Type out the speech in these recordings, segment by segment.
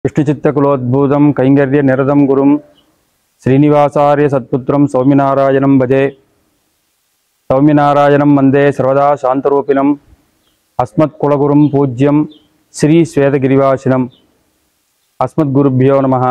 विष्णुचित्तकुलोद्भूतं कैङ्कर्यनिरतं गुरुं श्रीनिवासार्य सत्पुत्रं सौम्यनारायणं भजे सौम्यनारायणं वन्दे सर्वदा शान्तरूपिणम् अस्मत्कुलगुरुं पूज्यं ஸ்ரீஸ்வேதகிரிவாசினம் அஸ்மத் குருபியோ நமஹ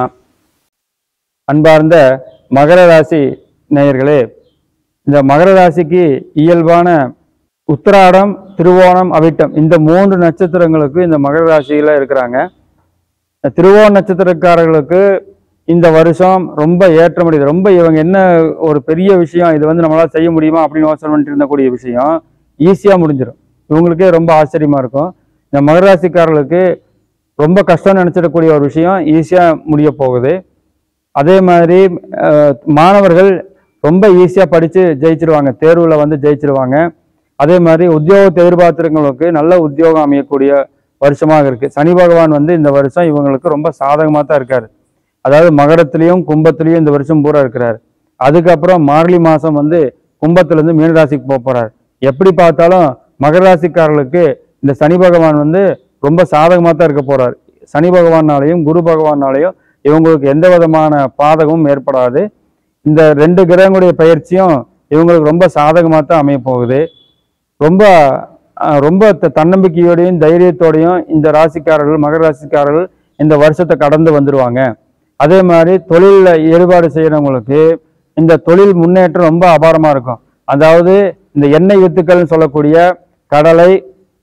அன்பார்ந்த மகர ராசி நேயர்களே இந்த மகர ராசிக்கு இயல்பான உத்திராடம் திருவோணம் அவிட்டம் இந்த மூன்று நட்சத்திரங்களுக்கு இந்த மகர ராசியில இருக்கிறாங்க இந்த திருவோண நட்சத்திரக்காரர்களுக்கு இந்த வருஷம் ரொம்ப ஏற்றமடையுது ரொம்ப இவங்க என்ன ஒரு பெரிய விஷயம் இது வந்து நம்மளால செய்ய முடியுமா அப்படின்னு யோசனை பண்ணிட்டு இருந்தக்கூடிய விஷயம் ஈஸியா முடிஞ்சிடும் இவங்களுக்கே ரொம்ப ஆச்சரியமா இருக்கும் இந்த மகர ராசிக்காரர்களுக்கு ரொம்ப கஷ்டம்னு நினைச்சிடக்கூடிய ஒரு விஷயம் ஈஸியா முடிய போகுது அதே மாதிரி அஹ், மாணவர்கள் ரொம்ப ஈஸியா படிச்சு ஜெயிச்சிருவாங்க தேர்வுல வந்து ஜெயிச்சிருவாங்க அதே மாதிரி உத்தியோகத்தை எதிர்பார்த்துறவங்களுக்கு நல்ல உத்தியோகம் அமையக்கூடிய வருஷமாக இருக்கு சனி பகவான் வந்து இந்த வருஷம் இவங்களுக்கு ரொம்ப சாதகமா தான் இருக்காரு அதாவது மகரத்திலையும் கும்பத்திலையும் இந்த வருஷம் பூரா இருக்கிறார் அதுக்கப்புறம் மார்கழி மாசம் வந்து கும்பத்துல இருந்து மீனராசிக்கு போக போறார் எப்படி பார்த்தாலும் மகர ராசிக்காரர்களுக்கு இந்த சனி பகவான் வந்து ரொம்ப சாதகமா தான் இருக்க போறார் சனி பகவானாலையும் குரு பகவானாலையும் இவங்களுக்கு எந்த விதமான பாதகமும் ஏற்படாது இந்த ரெண்டு கிரகங்களுடைய பயிற்சியும் இவங்களுக்கு ரொம்ப சாதகமாக தான் அமைய போகுது ரொம்ப அஹ், ரொம்ப த- தன்னம்பிக்கையோடையும் தைரியத்தோடையும் இந்த ராசிக்காரர்கள் மகர ராசிக்காரர்கள் இந்த வருஷத்தை கடந்து வந்துருவாங்க அதே மாதிரி தொழிலில் ஈடுபாடு செய்கிறவங்களுக்கு இந்த தொழில் முன்னேற்றம் ரொம்ப அபாரமாக இருக்கும் அதாவது இந்த எண்ணெய் வித்துக்கள்னு சொல்லக்கூடிய கடலை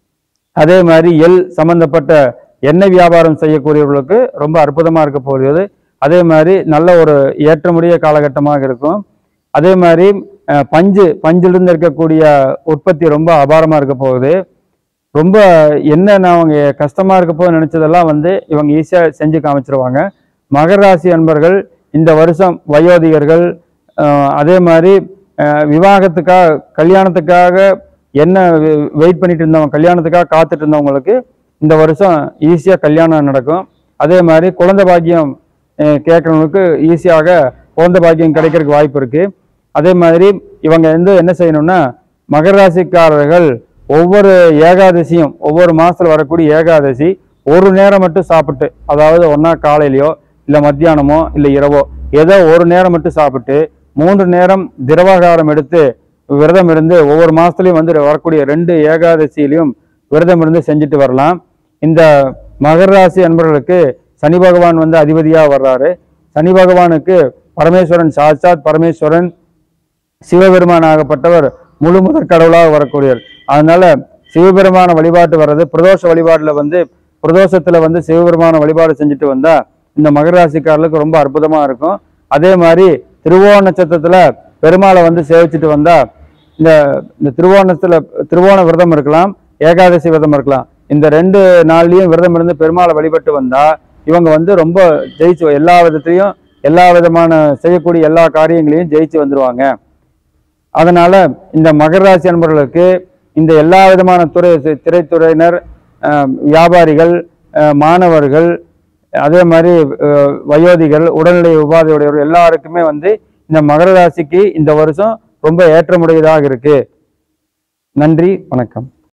அதே மாதிரி எள் சம்பந்தப்பட்ட எண்ணெய் வியாபாரம் செய்யக்கூடியவர்களுக்கு ரொம்ப அற்புதமாக இருக்க போகிறது அதே மாதிரி நல்ல ஒரு ஏற்றமுடைய காலகட்டமாக இருக்கும் அதே மாதிரி அஹ், பஞ்சு பஞ்சிலிருந்து இருக்கக்கூடிய உற்பத்தி ரொம்ப அபாரமாக இருக்க போகுது ரொம்ப என்ன அவங்க கஷ்டமா இருக்க போது நினைச்சதெல்லாம் வந்து இவங்க ஈஸியா செஞ்சு காமிச்சிருவாங்க மகர ராசி அன்பர்கள் இந்த வருஷம் வயோதிகர்கள் அஹ், அதே மாதிரி அஹ், விவாகத்துக்காக கல்யாணத்துக்காக என்ன வெயிட் பண்ணிட்டு இருந்தவங்க கல்யாணத்துக்காக காத்துட்டு இருந்தவங்களுக்கு இந்த வருஷம் ஈஸியா கல்யாணம் நடக்கும் அதே மாதிரி குழந்தை பாக்கியம் அஹ், கேட்கறவங்களுக்கு ஈஸியாக குழந்தை பாக்கியம் கிடைக்கிறதுக்கு வாய்ப்பு இருக்கு அதே மாதிரி இவங்க வந்து என்ன செய்யணும்னா மகர ராசிக்காரர்கள் ஒவ்வொரு ஏகாதசியும் ஒவ்வொரு மாசத்துல வரக்கூடிய ஏகாதசி ஒரு நேரம் மட்டும் சாப்பிட்டு அதாவது ஒன்னா காலையிலயோ இல்ல மத்தியானமோ இல்ல இரவோ ஏதோ ஒரு நேரம் மட்டும் சாப்பிட்டு மூன்று நேரம் திரவாகாரம் எடுத்து விரதம் இருந்து ஒவ்வொரு மாசத்துலயும் வந்து வரக்கூடிய ரெண்டு ஏகாதசியிலையும் விரதம் இருந்து செஞ்சுட்டு வரலாம் இந்த மகர ராசி அன்பர்களுக்கு சனி பகவான் வந்து அதிபதியா வர்றாரு சனி பகவானுக்கு பரமேஸ்வரன் சாட்சாத் பரமேஸ்வரன் சிவபெருமானாகப்பட்டவர் முழு முதற் கடவுளாக வரக்கூடியவர் அதனால சிவபெருமான வழிபாட்டு வர்றது பிரதோஷ வழிபாட்டுல வந்து பிரதோஷத்துல வந்து சிவபெருமான வழிபாடு செஞ்சுட்டு வந்தா இந்த மகர ராசிக்காரர்களுக்கு ரொம்ப அற்புதமா இருக்கும் அதே மாதிரி திருவோண நட்சத்திரத்துல பெருமாளை வந்து சேவிச்சுட்டு வந்தா இந்த இந்த திருவோணத்துல திருவோண விரதம் இருக்கலாம் ஏகாதசி விரதம் இருக்கலாம் இந்த ரெண்டு நாள்லயும் விரதம் இருந்து பெருமாளை வழிபட்டு வந்தா இவங்க வந்து ரொம்ப ஜெயிச்சு எல்லா விதத்திலையும் எல்லா விதமான செய்யக்கூடிய எல்லா காரியங்களையும் ஜெயிச்சு வந்துருவாங்க அதனால இந்த மகர ராசி அன்பர்களுக்கு இந்த எல்லா விதமான துறை சி- திரைத்துறையினர் அஹ், வியாபாரிகள் அஹ், மாணவர்கள் அதே மாதிரி அஹ், வயோதிகள் உடல்நிலை உபாதையுடையவர்கள் எல்லாருக்குமே வந்து இந்த மகர ராசிக்கு இந்த வருஷம் ரொம்ப ஏற்றமுடையதாக இருக்கு நன்றி வணக்கம்